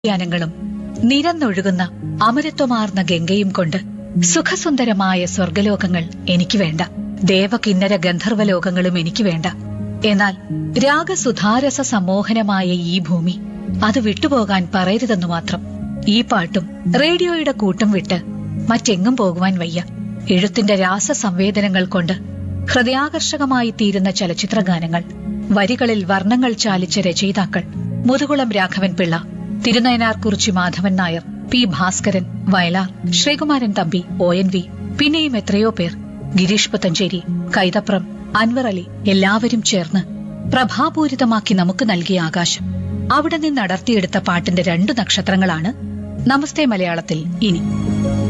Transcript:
യാനങ്ങളും നിരന്നൊഴുകുന്ന അമരത്വമാർന്ന ഗംഗയും കൊണ്ട് സുഖസുന്ദരമായ സ്വർഗലോകങ്ങൾ എനിക്ക് വേണ്ട ദേവകിന്നര ഗന്ധർവലോകങ്ങളും എനിക്ക് വേണ്ട എന്നാൽ രാഗസുധാരസ സമ്മോഹനമായ ഈ ഭൂമി അത് വിട്ടുപോകാൻ പറയരുതെന്നു മാത്രം ഈ പാട്ടും റേഡിയോയുടെ കൂട്ടം വിട്ട് മറ്റെങ്ങും പോകുവാൻ വയ്യ എഴുത്തിന്റെ രാസസംവേദനങ്ങൾ കൊണ്ട് ഹൃദയാകർഷകമായി തീരുന്ന ചലച്ചിത്ര ഗാനങ്ങൾ വരികളിൽ വർണ്ണങ്ങൾ ചാലിച്ച രചയിതാക്കൾ Muthukulam Raghavan Pillai Thirunayinar Kurichi Madhavan Nair P Bhaskaran Vayalar Sreekumaran Thampi O N V പിന്നെയും എത്രയോ പേർ ഗിരീഷ് പുത്തഞ്ചേരി കൈതപ്രം അൻവർ അലി എല്ലാവരും ചേർന്ന് പ്രഭാപൂരിതമാക്കി നമുക്ക് നൽകിയ ആകാശം അവിടെ നിന്ന് അടർത്തിയെടുത്ത പാട്ടിന്റെ രണ്ടു നക്ഷത്രങ്ങളാണ് നമസ്തേ മലയാളത്തിൽ ഇനി